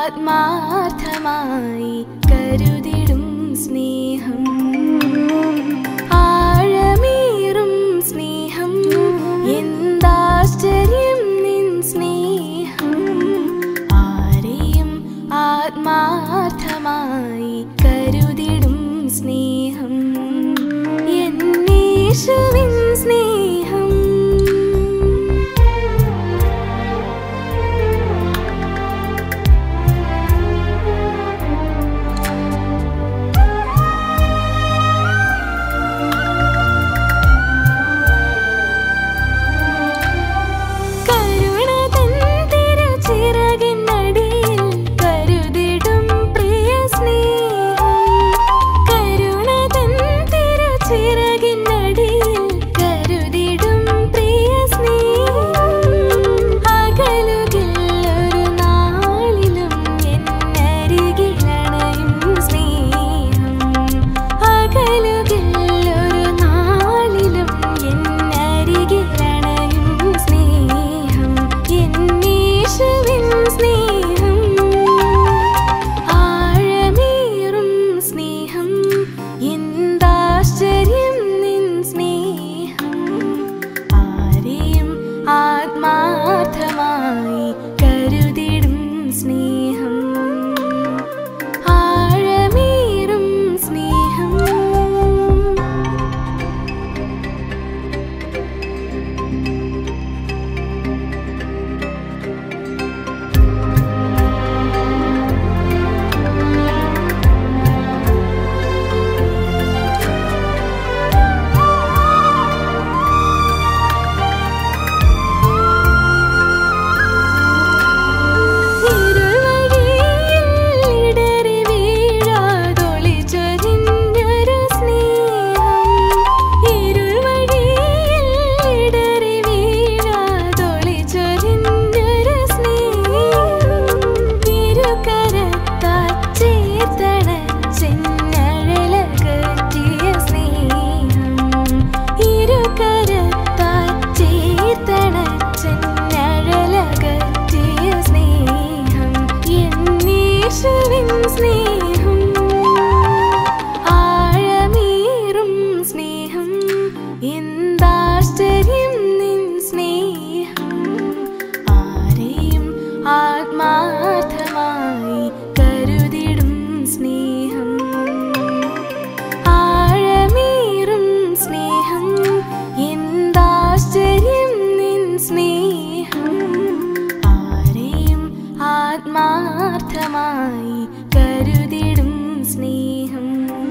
ആത്മാർത്ഥമായി കരുതിടും സ്നേഹം ആഴമേറും സ്നേഹം എന്താശ്ചര്യം നിൻ സ്നേഹം ആരെയും ആത്മാർത്ഥമായി കരുതിടും സ്നേഹം എന്നേശുവിൻ സ്നേഹം കരുണ തൻ തിരുച്ചിറകിനടിയിൽ കരുതിടും പ്രിയ സ്നേഹം കരുണ തൻ തിരുച്ചിറകിനടിയിൽ കരുതിടും പ്രിയ സ്നേഹം അകലുകില്ലൊരു നാളിലും എന്നരികിലണയും സ്നേഹം അകലുകില്ലൊരു നാളിലും എന്നരികിലണയും സ്നേഹം എന്നീശുവിൻ സ്നേഹം ആഴമേറും സ്നേഹം എന്താശ്ചര്യം നിൻ സ്നേഹം ആരെയും ആത്മാർത്ഥമായി കരുതിടും സ്നേഹം ആഴമേറും സ്നേഹം ഇരുൾവഴിയിൽ ഇടറി വീഴാതൊളിച്ചൊരിഞ്ഞൊരു സ്നേഹം. ഇരുൾവഴിയിൽ ഇടറി വീഴാതൊളിച്ചൊരിഞ്ഞൊരു സ്നേഹം. ഇരുകരത്താൽ ചേർത്തണച്ചെന്നഴലകറ്റിയ സ്നേഹം. ഇരുകരത്താൽ ചേർത്തണച്ചെന്നഴലകറ്റിയ സ്നേഹം. എന്നീശുവിൻ സ്നേഹം ആഴമേറും സ്നേഹം എന്താശ്ചര്യം നിൻ സ്നേഹം ആരെയും ആത്മാർത്ഥമായി കരുതിടും സ്നേഹം ആഴമേറും സ്നേഹം എന്താശ്ചര്യം നിൻ സ്നേഹം ആരെയും ആത്മാർത്ഥമായി കരുതിടും സ്നേഹം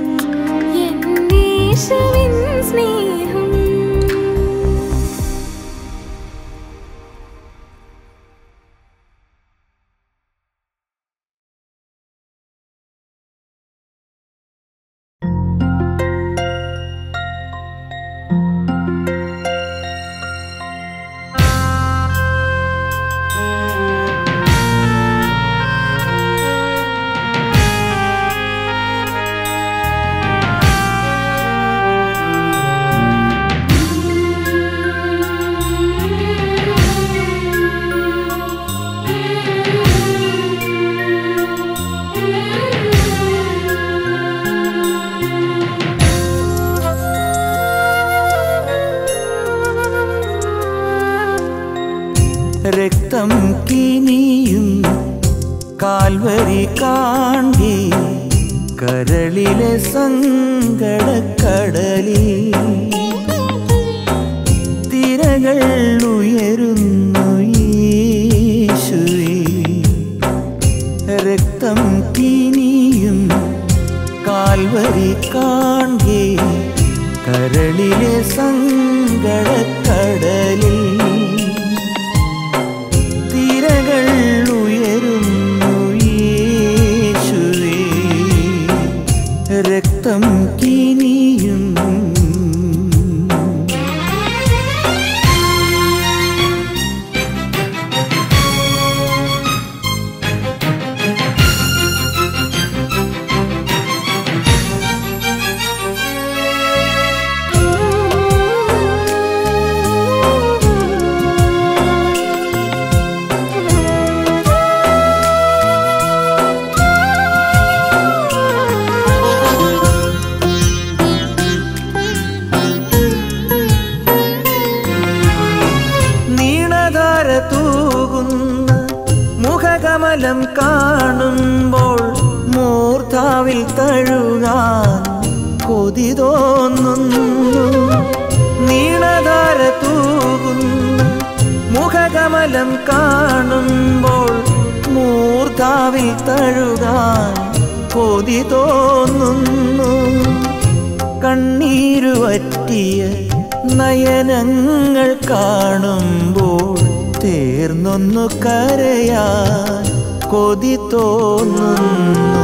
എന്നീശുവിൻ സ്നേഹം രക്തം കിനിയും കാൽവരി കാണ്ടി കരളിലെ സങ്കടക്കടലിൽ തിരകൾ ഉയരുന്നു യേശുവേ രക്തം കിനിയും കാൽവരി കാണ്ടി കരളിലെ സങ്കടക്കടലിൽ തിരകൾ ഉയരുന്നു യേശുവേ രക്തം കിനിയും Thank you. മുഖകമലം കാണുമ്പോൾ മൂർധാവിൽ തഴുകാൻ കൊതി തോന്നുന്നു നീളധാര തൂകുന്ന മുഖകമലം കാണുമ്പോൾ മൂർധാവിൽ തഴുകാൻ കൊതി തോന്നുന്നു കണ്ണീരുവറ്റിയ നയനങ്ങൾ കാണുമ്പോൾ തീർന്നൊന്നു കരയാൻ കൊതി തോന്നുന്നു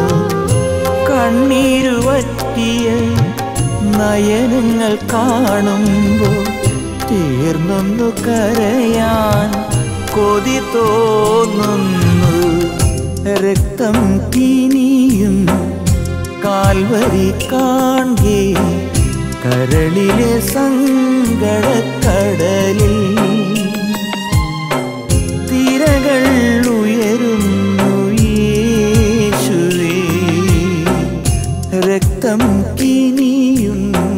കണ്ണീരുവറ്റിയ നയനങ്ങൾ കാണുമ്പോൾ തീർന്നൊന്നു കരയാൻ കൊതി തോന്നുന്നു രക്തം കിനിയും കാൽവരി കാൺകേ കരളിലെ സങ്കടക്കടലിൽ തിരകൾ ഉയരുന്നു യേശുവേ രക്തം കിനിയും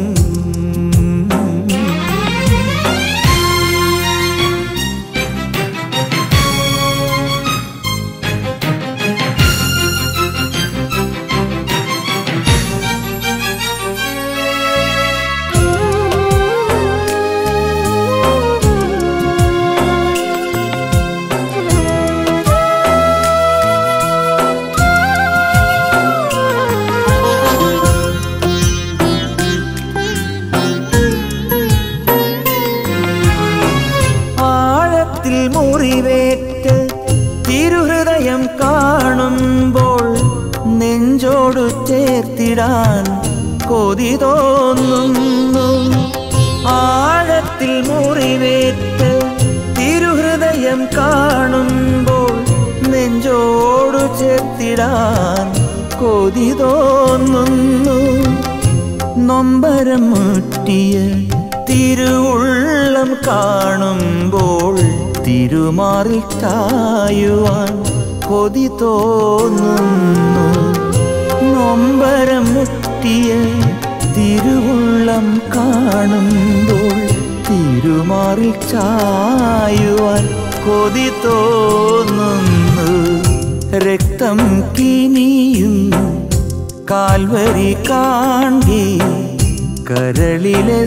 ആഴത്തിൽ മുറിവേറ്റ് തിരുഹൃദയം കാണുമ്പോൾ നെഞ്ചോടു ചേർത്തിടാൻ കൊതി തോന്നുന്നു ആഴത്തിൽ മുറിവേറ്റ് തിരുഹൃദയം കാണുമ്പോൾ നെഞ്ചോടു ചേർത്തിടാൻ കൊതി തോന്നുന്നു നൊമ്പരം മുട്ടിയ തിരുവുള്ളം കാണുമ്പോൾ തിരുമാറിൽ ചായുവാൻ കൊതി തോന്നുന്നു നൊമ്പരം മുട്ടിയ തിരുവുള്ളം കാണുമ്പോൾ തിരുമാറിൽ ചായുവാൻ കൊതി തോന്നുന്നു രക്തം കിനിയും കാൽവരി കാണ്ടി കരളിലെ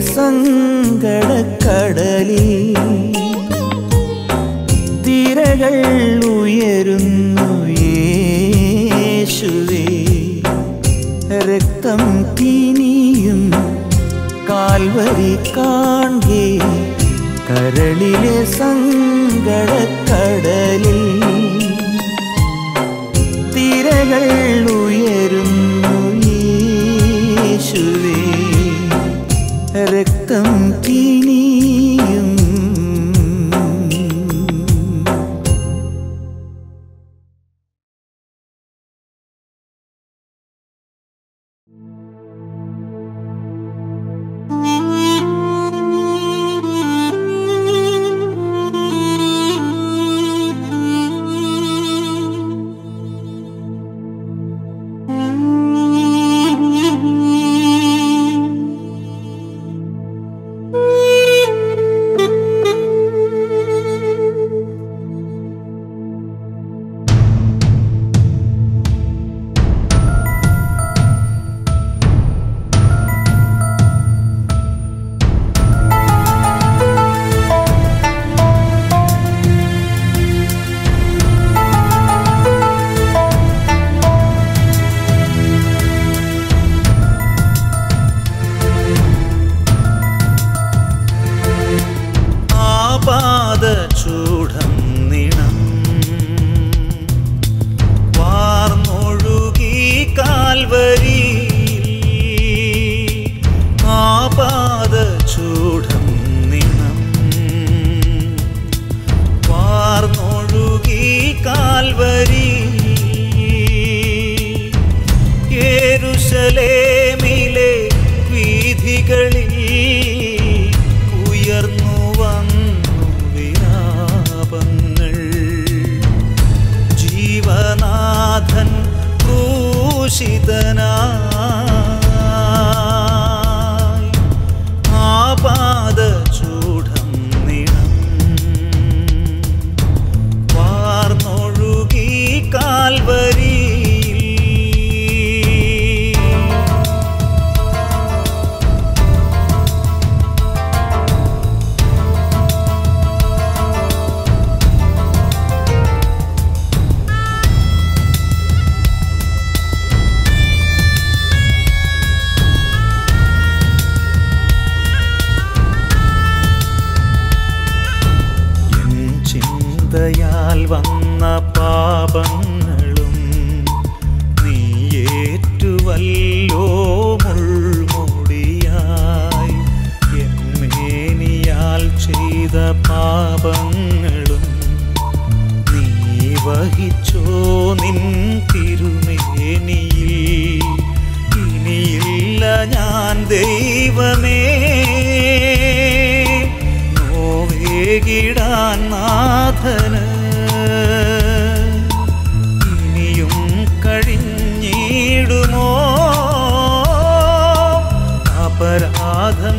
സങ്കടക്കടലിൽ തിരകൾ ഉയരുന്നു യേശുവേ രക്തം കിനിയും കാൽവരി കാൺകേ കരളിലെ സങ്കടക്കടലിൽ തിരകൾ ഉയരുന്നു യേശുവേ രക്തം കിനിയും ആപാദചൂഢം നിണം വാർന്നൊഴുകി കാൽവരി ആപാദചൂഢം നിണം വാർന്നൊഴുകി കാൽവരി യേരുശലേമിലെ വീഥികളിൽ ഉയർന്നു വന്നു വിലാപങ്ങൾ ജീവനാഥൻ ക്രൂശിതനായി ആപാദചൂഢം നിണം വാർന്നൊഴുകി കാ വന്ന പാപങ്ങളും നീയേറ്റുവല്ലോ മുൾമുടിയായി എന്നേനിയാൽ ചെയ്ത പാപങ്ങളും നീ വഹിച്ചോ നിൻ തിരുമേനിയിൽ ഇനിയില്ല ഞാൻ ദൈവമേ നോവേകിടാൻ നാഥന് ഇനിയും കഴിഞ്ഞിടുമോ അപരാധം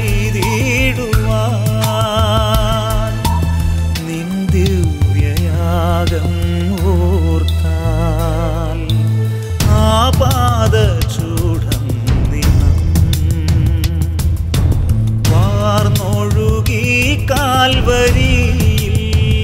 ചെയ്തിടുവാൻ നിൻ ദിവ്യയാഗം ഓർത്താൽ ആപാദചൂഢം നിനം വാർന്നൊഴുകി കാൽവരിയിൽ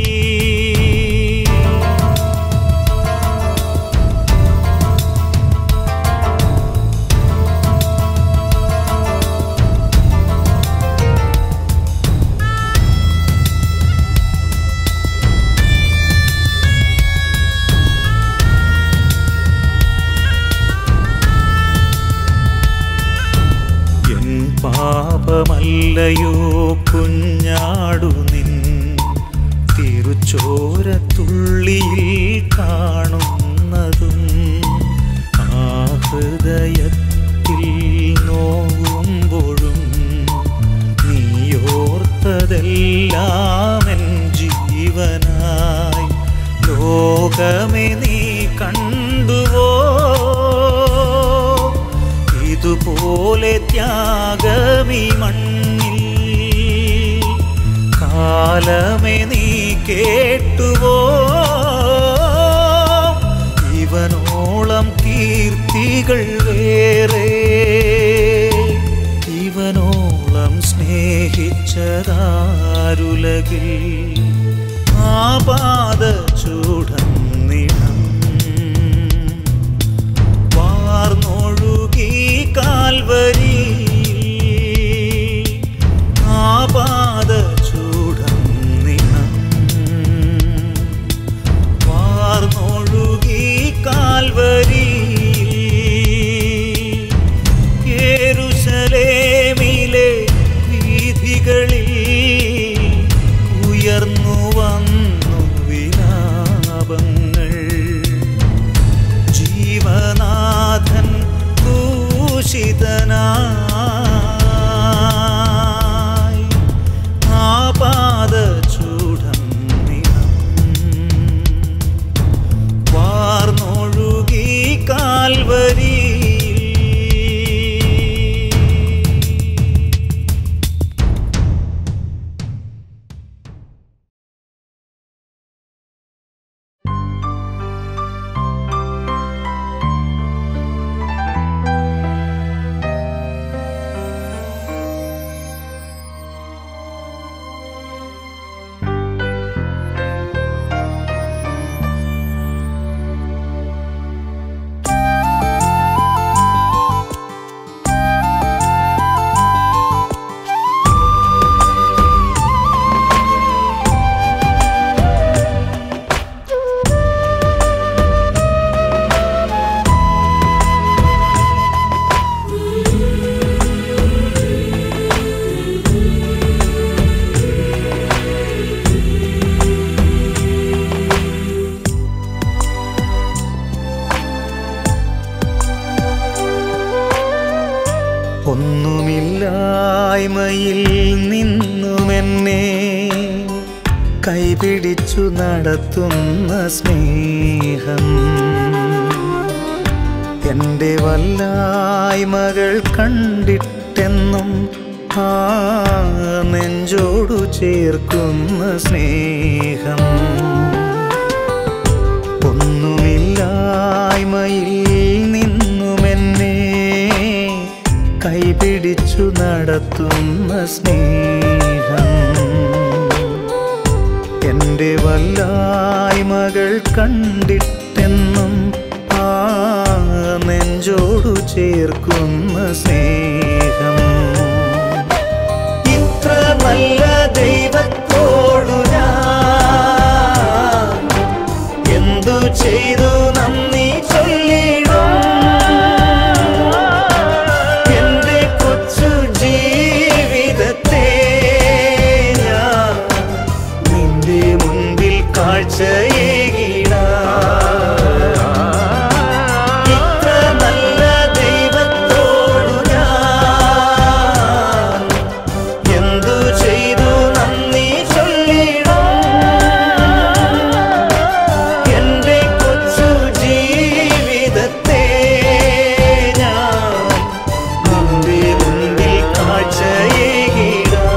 എൻ പാപമല്ലയോ കുഞ്ഞാടു നിൻ തിരുച്ചോരത്തുള്ളിയിൽ കാണുന്നതും ആ ഹൃദയത്തിൽ നോവുമ്പോഴും നീയോർത്തതെല്ലാം എൻ ജീവനായി ലോകമേ നീ കണ്ടുവോ ഇതുപോലെ ത്യാഗമീ മണ്ണിൽ കാലമേ നീ കേട്ടുവോ ഇവനോളം കീർത്തികൾ വേറെ ഇവനോളം സ്നേഹിച്ചതാരുലകിൽ ആപാദചൂഢം നിണം വാർന്നൊഴുകി കാൽവരിയിൽ ആപാദചൂഢം നിണം വാർന്നൊഴുകി കാൽവരിയിൽ യേരുശലേമിലെ വീഥികളിൽ ഉയർന്നു വന്നു വിലാപങ്ങൾ ജീവനാഥൻ ദൂഷിതനായി ആപാദചൂഢം നിണം വാർന്നൊഴുകി കാൽവരിയിൽ ഒന്നുമില്ലായ്മയിൽ നിന്നുമെന്നെ കൈപിടിച്ചു നടത്തുന്ന സ്നേഹം എൻ്റെ വല്ലായ്മകൾ കണ്ടിട്ടെന്നും ആ നെഞ്ചോടു ചേർക്കുന്ന സ്നേഹം ഒന്നുമില്ലായ്മയിൽ നിന്നുമെന്നെ കൈപിടിച്ചു നടത്തുന്ന സ്നേഹം എൻ്റെ വല്ലായ്മകൾ കണ്ടിട്ടെന്നും ആ നെഞ്ചോടു ചേർക്കുന്ന സ്നേഹം ഇത്ര നല്ല ദൈവത്തോടു ഞാൻ ചെയ്തു നന്ദി ചൊല്ലിടും എന്റെ കൊച്ചു ജീവിതത്തെ ഞാൻ നിന്റെ മുൻപിൽ കാഴ്ചയേകിടാം ഇത്ര നല്ല ദൈവത്തോടു ഞാൻ എന്തു ചെയ്തു നന്ദി ചൊല്ലിടും എന്റെ കൊച്ചു ജീവിതത്തെ ഞാൻ നിന്റെ മുൻപിൽ കാഴ്ചയേകിടാം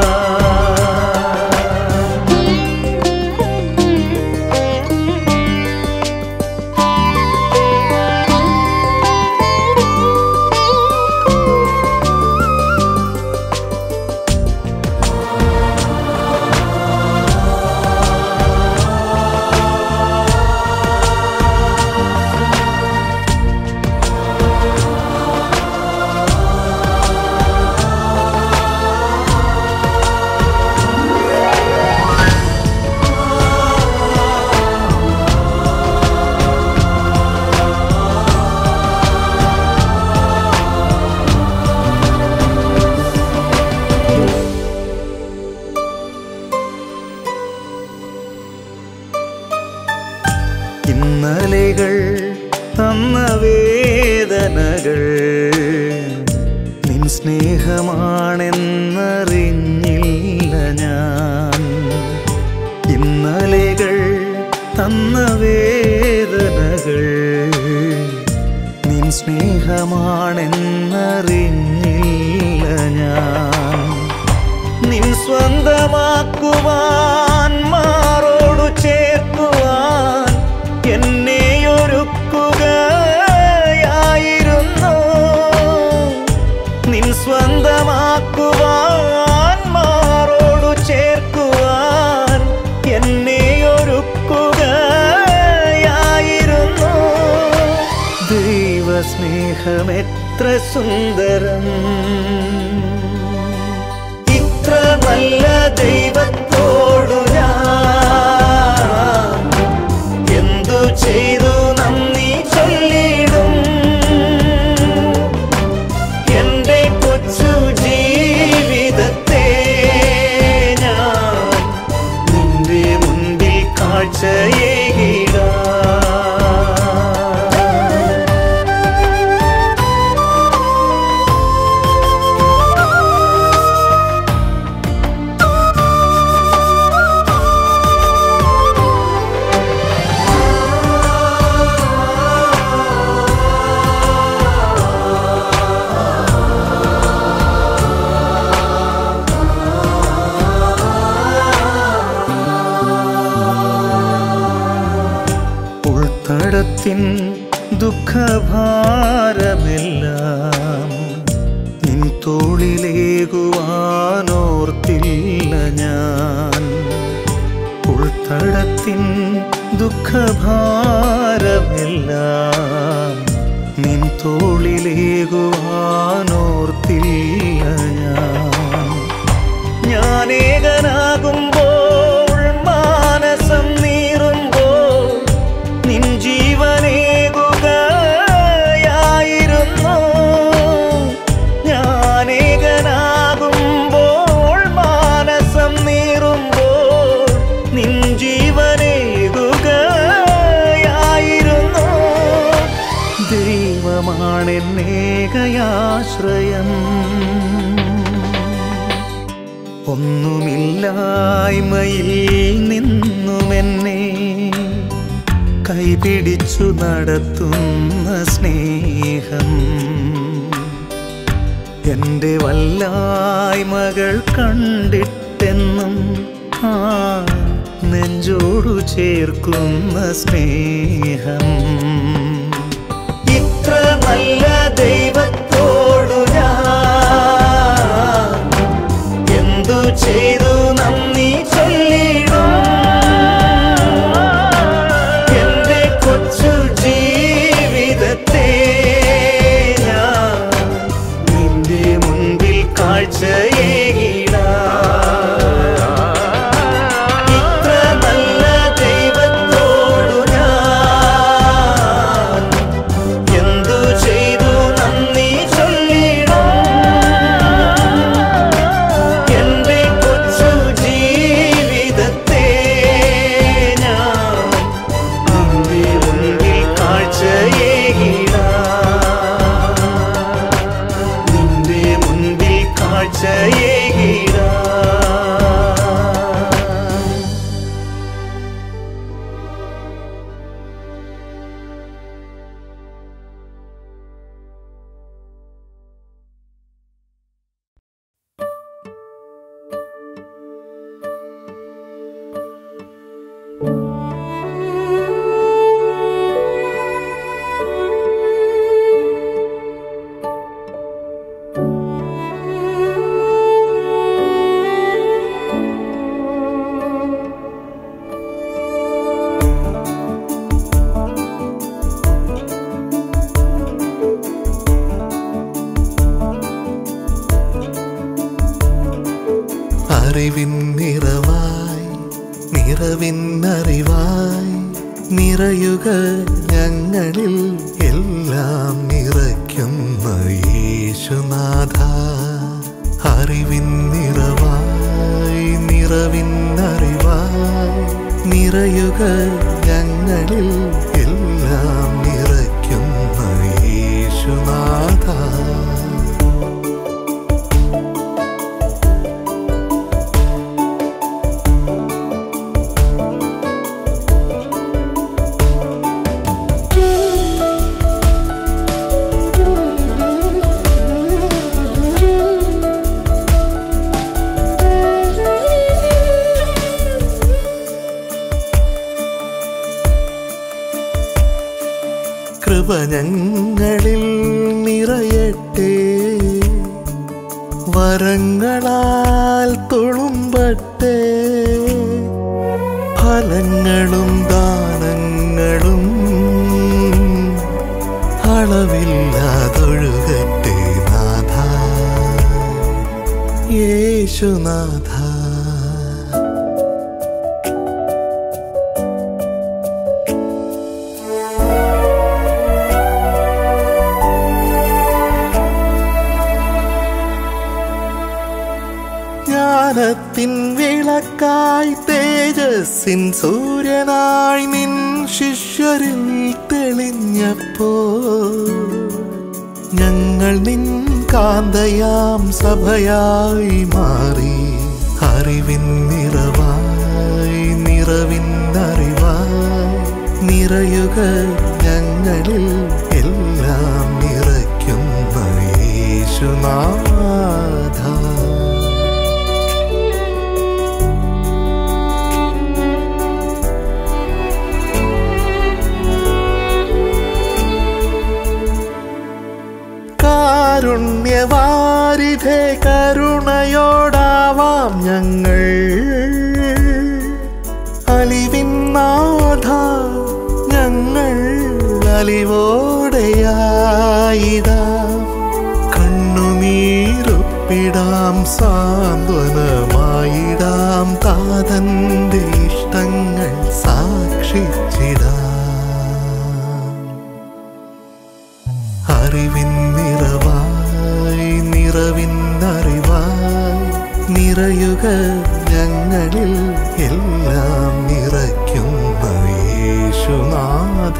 ഇന്നലെകൾ തന്ന വേദനകൾ നിൻ സ്നേഹമാണെന്നറിഞ്ഞില്ല ഞാൻ ഇന്നലെകൾ തന്ന വേദനകൾ നിൻ സ്നേഹമാണെന്നറിഞ്ഞില്ല ഞാൻ നിൻ സ്വന്തമാക്കുവാൻ മാറോടു ചേർക്കുവാൻ എന്നെ ഒരുക്കുകയായിരുന്നു നിൻ സ്വന്തമാക്കുവാൻ മാറോടു ചേർക്കുവാൻ എന്നെ ഒരുക്കുകയായിരുന്നു ദൈവസ്നേഹം എത്ര സുന്ദരം ഇത്ര നല്ല ദൈവത്തോടു ഞാൻ എന്തു ചെയ്തു നന്ദി ചൊല്ലിടും എന്റെ കൊച്ചു ജീവിതത്തെ ഞാൻ നിന്റെ മുൻപിൽ കാഴ്ചയേകിടാം ഉൾത്തടത്തിൻ ദുഃഖഭാരമെല്ലാം നിൻ തോളിലേകുവാനോർത്തില്ല ഞാൻ ഉൾത്തടത്തിൻ ദുഃഖഭാരമെല്ലാം നിൻ തോളിലേകുവാനോർത്തില്ല ഞാൻ ഞാനേകനാകുമ്പോൾ മാനസം നീറുമ്പോൾ നിൻ ജീവനേകുകയായിരുന്നു ഞാനേകനാകുമ്പോൾ മാനസം നീറുമ്പോൾ നിൻ ജീവനേകുകയായിരുന്നു ദൈവമാണെന്നേകയാശ്രയം ഒന്നുമില്ലായ്മയിൽ നിന്നുമെന്നെ കൈപിടിച്ചു നടത്തുന്ന സ്നേഹം എൻ്റെ വല്ലായ്മകൾ കണ്ടിട്ടെന്നും ആ നെഞ്ചോടു ചേർക്കുന്ന സ്നേഹം ഇത്ര നല്ല ദൈവത്തോടു ഞാൻ എന്തു ചെയ്തു നന്ദി ചൊല്ലിടും എന്റെ കൊച്ചു ജീവിതത്തെ ഞാൻ നിന്റെ മുൻപിൽ കാഴ്ചയേകിടാം ഇത്ര നല്ല ദൈവത്തോടു ഞാൻ നിറയുക ഞങ്ങളിൽ എല്ലാം നിറയ്ക്കുന്ന യേശുനാഥ അറിവിൻ നിറവായി നിറവിൻ അറിവായി നിറയുക ഞങ്ങളിൽ എല്ലാം നിറയ്ക്കുന്ന യേശുനാഥ കൃപ ഞങ്ങളിൽ നിറയട്ടെ വരങ്ങളാൽ തുളുമ്പട്ടെ ഫലങ്ങളും ദാനങ്ങളും അളവില്ലാതൊഴുകട്ടെ നാഥ യേശുനാഥ ജ്ഞാനത്തിൻ വിളക്കായി തേജസ്സിൻ സൂര്യനായി നിൻ ശിഷ്യരിൽ തെളിഞ്ഞപ്പോ ഞങ്ങൾ നിൻ കാന്തയാം സഭയായി മാറി അറിവിൻ നിറവായി നിറവിൻ അറിവായി നിറയുക ഞങ്ങളിൽ എല്ലാം നിറയ്ക്കുന്ന യേശുനാഥ കാരുണ്യവാരിധേ കരുണയോടാവാം ഞങ്ങൾ അലിവിന്നാഥ ഞങ്ങൾ അലിവോടെയായിടാം കണ്ണുനീരൊപ്പിടാം സാന്ത്വനമായിടാം താതന്റെ ഇഷ്ടങ്ങൾ സാക്ഷിച്ചിടാം അറിവിൻ നിറവായി നിറവിൻ അറിവായി നിറയുക ഞങ്ങളിൽ എല്ലാം നിറയ്ക്കുന്ന യേശുനാഥ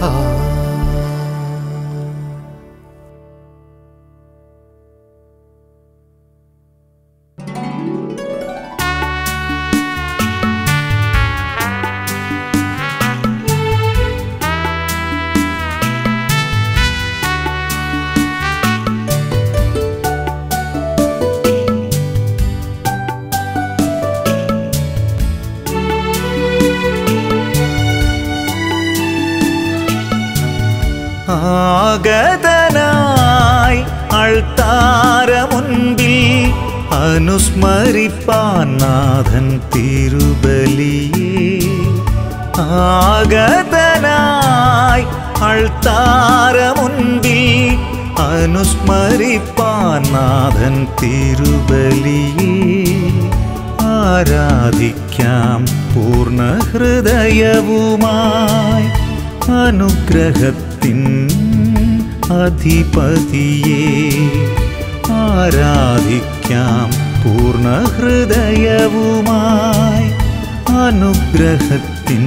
ആഗതനായി അൾത്താര മുൻപിൽ അനുസ്മരിപ്പാൻ നാഥൻ തിരുബലിയേ ആഗതനായി അൾത്താര മുൻപിൽ അനുസ്മരിപ്പാൻ നാഥൻ തിരുബലിയേ ആരാധിക്കാം പൂർണ്ണ ഹൃദയവുമായി അനുഗ്രഹത്തിൻ അധിപതിയെ ആരാധിക്കാം പൂർണ്ണ ഹൃദയവുമായി അനുഗ്രഹത്തിൻ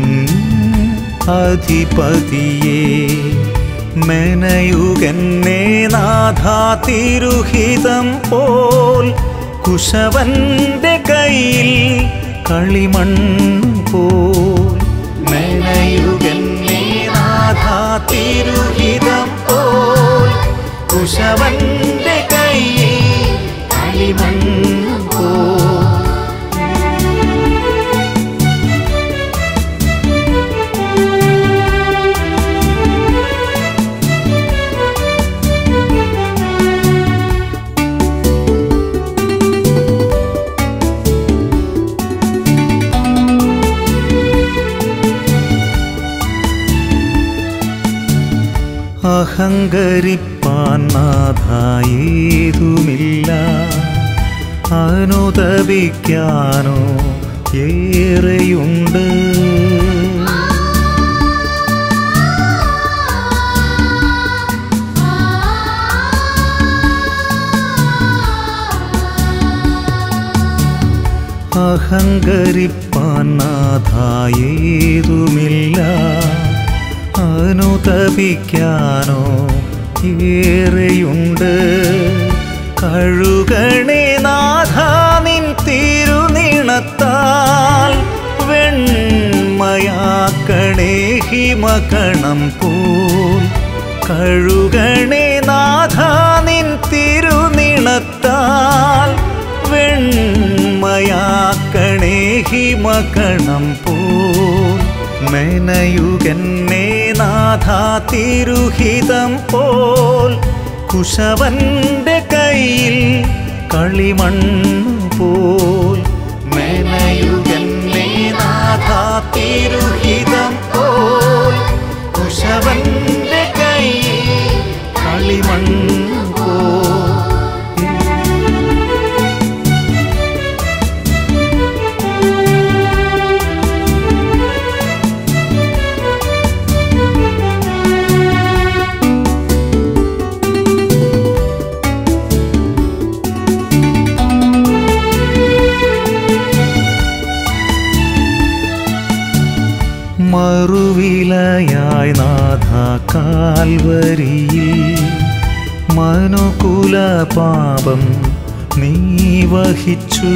അധിപതിയെ മെനയുകന്നെ നാഥാ തിരുഹിതം പോൽ കുശവന്റെ കയ്യിൽ കളിമൺ പോൽ മെനയുകന്നെ നാഥാ തിരുഹിതം പോൽ കുശവന്റെ കയ്യിൽ കളിമൺ പോൽ അഹങ്കരിപ്പാൻ നാഥായേതുമില്ല അനുതപിക്കാനോ ഏറെയുണ്ട് അഹങ്കരിപ്പാൻ നാഥായേതുമില്ല അനുതപിക്കാനോ ഏറെയുണ്ട് കഴുകണേ നാഥ നിൻ തിരുനിണത്താൽ വെണ്മയാക്കണേ ഹിമകണം പോൽ കഴുകണേ നാഥ നിൻ തിരുനിണത്താൽ വെണ്മയാക്കണേ ഹിമകണം പോൽ മെനയുകന്നേ നാഥ തിരുഹിതം പോൽ കുശവന്റെ കയ്യിൽ കളിമണ്ണു പോൽ മെനയുകന്നേ നാഥ തിരുഹിതം പോൽ കുശവന്റെ കയ്യിൽ കളിമണ്ണു പോൽ മറുവിലയായി നാഥ കാൽവരിയിൽ മനുകുല പാപം നീ വഹിച്ചു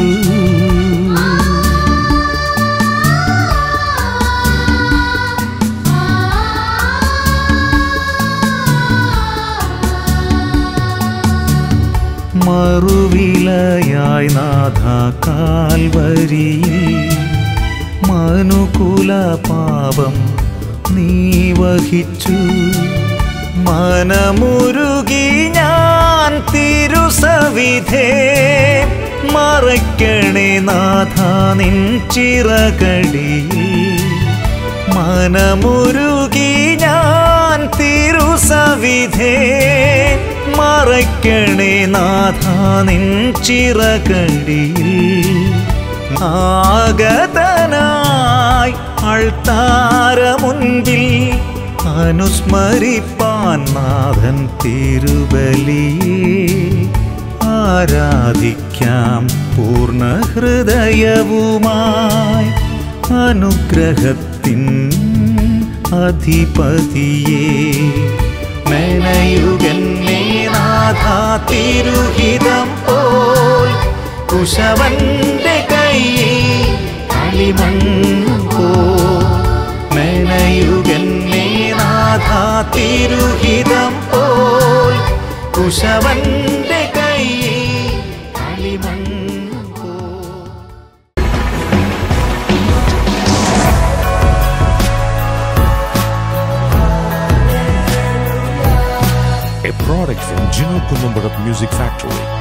മറുവിലയായി നാഥ കാൽവരിയിൽ മനുകുല പാപം നീ വഹിച്ചു മനമുരുകി ഞാൻ തിരുസവിധേ മറയ്ക്കണേ നാഥ നിൻ ചിറകടിയിൽ മനമുരുകി ഞാൻ തിരുസവിധേ മറയ്ക്കണേ നാഥ നിൻ ചിറകടിയിൽ ആഗതനായി അൾത്താര മുൻപിൽ അനുസ്മരിപ്പാൻ നാഥൻ തിരുബലിയെ ആരാധിക്കാം പൂർണ്ണ ഹൃദയവുമായി അനുഗ്രഹത്തിൻ അധിപതിയെ മെനയുകന്നേ നാഥ തിരുഹിതം പോൽ കുശവന്റെ കയ്യിൽ കളിമണ്ണു പോൽ മെനയുകന്നേ നാഥ തിരുഹിതം പോൽ കുശവന്റെ കയ്യിൽ കളിമണ്ണു പോൽ a product from Gino Columbarat Music Factory.